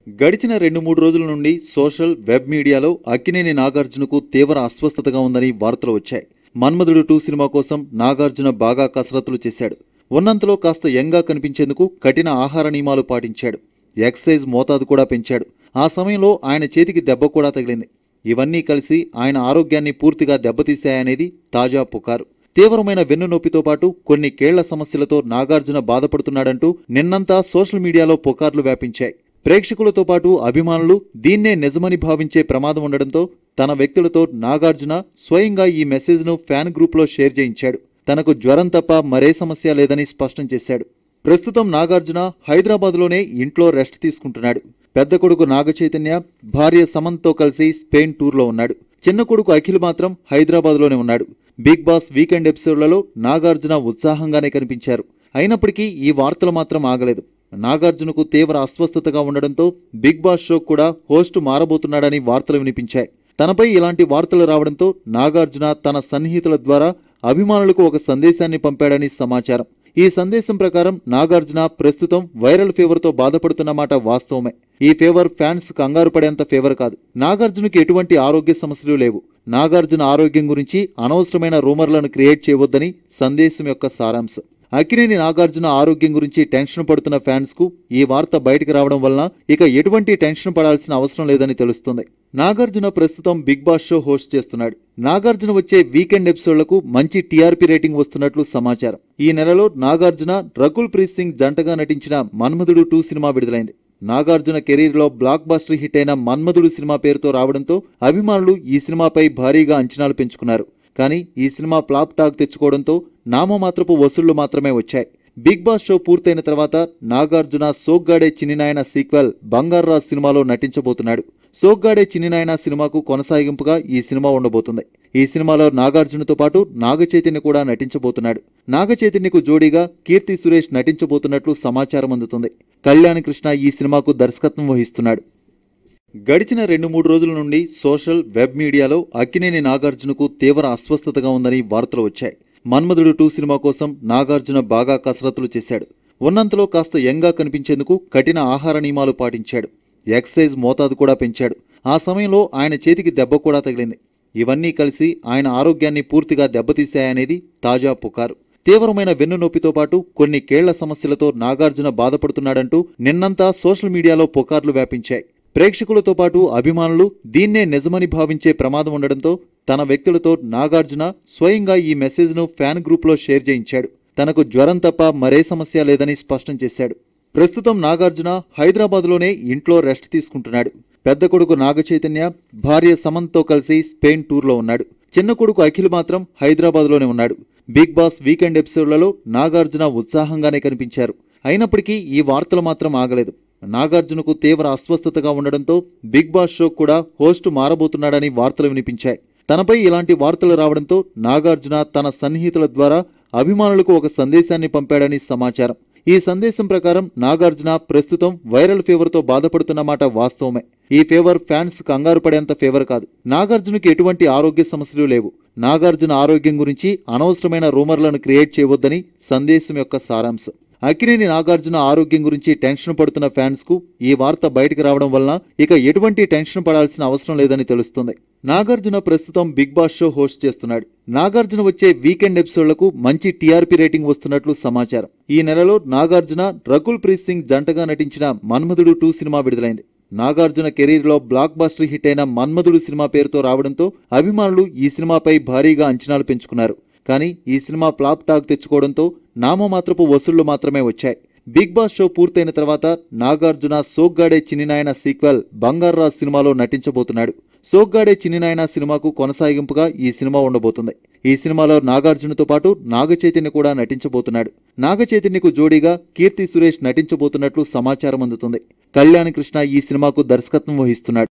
గడిచిన రెండు మూడు రోజుల నుండి సోషల్ వెబ్ మీడియాలో అక్కినేని నాగార్జునకు తీవ్ర అస్వస్థతగా ఉందని వార్తలు వచ్చాయి మన్మధుడు టూ సినిమా కోసం నాగార్జున బాగా కసరత్తులు చేశాడు ఉన్నంతలో కాస్త యంగా కనిపించేందుకు కఠిన ఆహార నియమాలు పాటించాడు ఎక్సైజ్ మోతాదు కూడా పెంచాడు ఆ సమయంలో ఆయన చేతికి దెబ్బ కూడా తగిలింది ఇవన్నీ కలిసి ఆయన ఆరోగ్యాన్ని పూర్తిగా దెబ్బతీశాయనేది తాజా పుకారు తీవ్రమైన వెన్నునొప్పితో పాటు కొన్ని కేళ్ల సమస్యలతో నాగార్జున బాధపడుతున్నాడంటూ నిన్నంతా సోషల్ మీడియాలో పుకార్లు వ్యాపించాయి ప్రేక్షకులతో పాటు అభిమానులు దీన్నే నిజమని భావించే ప్రమాదం ఉండడంతో తన వ్యక్తులతో నాగార్జున స్వయంగా ఈ మెసేజ్ను ఫ్యాన్ గ్రూప్లో షేర్ చేయించాడు తనకు జ్వరం తప్ప మరే సమస్య లేదని స్పష్టం చేశాడు ప్రస్తుతం నాగార్జున హైదరాబాద్లోనే ఇంట్లో రెస్ట్ తీసుకుంటున్నాడు పెద్ద కొడుకు నాగచైతన్య భార్య సమంత్తో కలిసి స్పెయిన్ టూర్లో ఉన్నాడు చిన్న కొడుకు అఖిల్ మాత్రం హైదరాబాద్లోనే ఉన్నాడు బిగ్ బాస్ వీకెండ్ ఎపిసోడ్లలో నాగార్జున ఉత్సాహంగానే కనిపించారు అయినప్పటికీ ఈ వార్తలు మాత్రం ఆగలేదు నాగార్జునకు తీవ్ర అస్వస్థతగా ఉండడంతో బిగ్ బాస్ షో కూడా హోస్ట్ మారబోతున్నాడని వార్తలు వినిపించాయి తనపై ఇలాంటి వార్తలు రావడంతో నాగార్జున తన సన్నిహితుల ద్వారా అభిమానులకు ఒక సందేశాన్ని పంపాడని సమాచారం ఈ సందేశం ప్రకారం నాగార్జున ప్రస్తుతం వైరల్ ఫీవర్తో బాధపడుతున్నమాట వాస్తవమే ఈ ఫీవర్ ఫ్యాన్స్ కంగారు పడేంత ఫీవర్ కాదు నాగార్జునకి ఎటువంటి ఆరోగ్య సమస్యలు లేవు నాగార్జున ఆరోగ్యం గురించి అనవసరమైన రూమర్లను క్రియేట్ చేయవద్దని సందేశం యొక్క సారాంశం అక్కినేని నాగార్జున ఆరోగ్యం గురించి టెన్షన్ పడుతున్న ఫ్యాన్స్ కు ఈ వార్త బయటకు రావడం వలన ఇక ఎటువంటి టెన్షన్ పడాల్సిన అవసరం లేదని తెలుస్తుంది నాగార్జున ప్రస్తుతం బిగ్ బాస్ షో హోస్ట్ చేస్తున్నాడు నాగార్జున వచ్చే వీకెండ్ ఎపిసోడ్లకు మంచి టీఆర్పీ రేటింగ్ వస్తున్నట్లు సమాచారం ఈ నెలలో నాగార్జున రకుల్ ప్రీత్ సింగ్ జంటగా నటించిన మన్మధుడు టూ సినిమా విడుదలైంది నాగార్జున కెరీర్లో బ్లాక్ బస్టర్ హిట్ అయిన మన్మధుడు సినిమా పేరుతో రావడంతో అభిమానులు ఈ సినిమాపై భారీగా అంచనాలు పెంచుకున్నారు కానీ ఈ సినిమా ఫ్లాప్ టాక్ తెచ్చుకోవడంతో నామమాత్రపు వసూళ్లు మాత్రమే వచ్చాయి బిగ్ బాస్ షో పూర్తయిన తర్వాత నాగార్జున సోగ్గాడే చిన్నినాయన సీక్వెల్ బంగారాజ్ సినిమాలో నటించబోతున్నాడు సోగ్గాడే చిన్నినాయన సినిమాకు కొనసాగింపుగా ఈ సినిమా ఉండబోతుంది ఈ సినిమాలో నాగార్జునతో పాటు నాగచైతన్య కూడా నటించబోతున్నాడు నాగచైతన్యకు జోడీగా కీర్తి సురేష్ నటించబోతున్నట్లు సమాచారం అందుతుంది కళ్యాణ్ కృష్ణ ఈ సినిమాకు దర్శకత్వం వహిస్తున్నాడు గడిచిన రెండు మూడు రోజుల నుండి సోషల్ వెబ్ మీడియాలో అక్కినేని నాగార్జునకు తీవ్ర అస్వస్థతగా ఉందని వార్తలు వచ్చాయి మన్మధుడు టూ సినిమా కోసం నాగార్జున బాగా కసరత్తులు చేశాడు ఉన్నంతలో కాస్త యంగా కనిపించేందుకు కఠిన ఆహార నియమాలు పాటించాడు ఎక్సైజ్ మోతాదు కూడా పెంచాడు ఆ సమయంలో ఆయన చేతికి దెబ్బ కూడా తగిలింది ఇవన్నీ కలిసి ఆయన ఆరోగ్యాన్ని పూర్తిగా దెబ్బతీశాయనేది తాజా పుకారు తీవ్రమైన వెన్నునొప్పితో పాటు కొన్ని కేళ్ల సమస్యలతో నాగార్జున బాధపడుతున్నాడంటూ నిన్నంతా సోషల్ మీడియాలో పుకార్లు వ్యాపించాయి ప్రేక్షకులతో పాటు అభిమానులు దీన్నే నిజమని భావించే ప్రమాదం ఉండడంతో తన వ్యక్తులతో నాగార్జున స్వయంగా ఈ మెసేజ్ను ఫ్యాన్ గ్రూప్లో షేర్ చేయించాడు తనకు జ్వరం తప్ప మరే సమస్య లేదని స్పష్టం చేశాడు ప్రస్తుతం నాగార్జున హైదరాబాద్లోనే ఇంట్లో రెస్ట్ తీసుకుంటున్నాడు పెద్ద కొడుకు నాగచైతన్య భార్య సమంత్తో కలిసి స్పెయిన్ టూర్లో ఉన్నాడు చిన్న కొడుకు అఖిల్ మాత్రం హైదరాబాద్లోనే ఉన్నాడు బిగ్ బాస్ వీకెండ్ ఎపిసోడ్లలో నాగార్జున ఉత్సాహంగానే కనిపించారు అయినప్పటికీ ఈ వార్తలు మాత్రం ఆగలేదు నాగార్జునకు తీవ్ర అస్వస్థతగా ఉండడంతో బిగ్ బాస్ షో కూడా హోస్ట్ మారబోతున్నాడని వార్తలు వినిపించాయి తనపై ఇలాంటి వార్తలు రావడంతో నాగార్జున తన సన్నిహితుల ద్వారా అభిమానులకు ఒక సందేశాన్ని పంపాడని సమాచారం ఈ సందేశం ప్రకారం నాగార్జున ప్రస్తుతం వైరల్ ఫీవర్తో బాధపడుతున్నమాట వాస్తవమే ఈ ఫీవర్ ఫ్యాన్స్ కంగారు పడేంత ఫీవర్ కాదు నాగార్జునకి ఎటువంటి ఆరోగ్య సమస్యలు లేవు నాగార్జున ఆరోగ్యం గురించి అనవసరమైన రూమర్లను క్రియేట్ చేయవద్దని సందేశం యొక్క సారాంశం అక్కినేని నాగార్జున ఆరోగ్యం గురించి టెన్షన్ పడుతున్న ఫ్యాన్స్ కు ఈ వార్త బయటకు రావడం వలన ఇక ఎటువంటి టెన్షన్ పడాల్సిన అవసరం లేదని తెలుస్తుంది నాగార్జున ప్రస్తుతం బిగ్ బాస్ షో హోస్ట్ చేస్తున్నాడు నాగార్జున వచ్చే వీకెండ్ ఎపిసోడ్లకు మంచి టీఆర్పీ రేటింగ్ వస్తున్నట్లు సమాచారం ఈ నెలలో నాగార్జున రకుల్ ప్రీత్ సింగ్ జంటగా నటించిన మన్మధుడు టూ సినిమా విడుదలైంది నాగార్జున కెరీర్లో బ్లాక్ బస్టర్ హిట్ అయిన మన్మధుడు సినిమా పేరుతో రావడంతో అభిమానులు ఈ సినిమాపై భారీగా అంచనాలు పెంచుకున్నారు కానీ ఈ సినిమా ఫ్లాప్ టాక్ తెచ్చుకోవడంతో నామమాత్రపు వసూళ్లు మాత్రమే వచ్చాయి బిగ్ బాస్ షో పూర్తయిన తర్వాత నాగార్జున సోగ్గాడే చిన్నినాయన సీక్వెల్ బంగారాజ్ సినిమాలో నటించబోతున్నాడు సోగ్గాడే చిన్నినాయన సినిమాకు కొనసాగింపుగా ఈ సినిమా ఉండబోతుంది ఈ సినిమాలో నాగార్జునతో పాటు నాగచైతన్య కూడా నటించబోతున్నాడు నాగచైతన్యకు జోడీగా కీర్తి సురేష్ నటించబోతున్నట్లు సమాచారం అందుతుంది కళ్యాణ్ కృష్ణ ఈ సినిమాకు దర్శకత్వం వహిస్తున్నాడు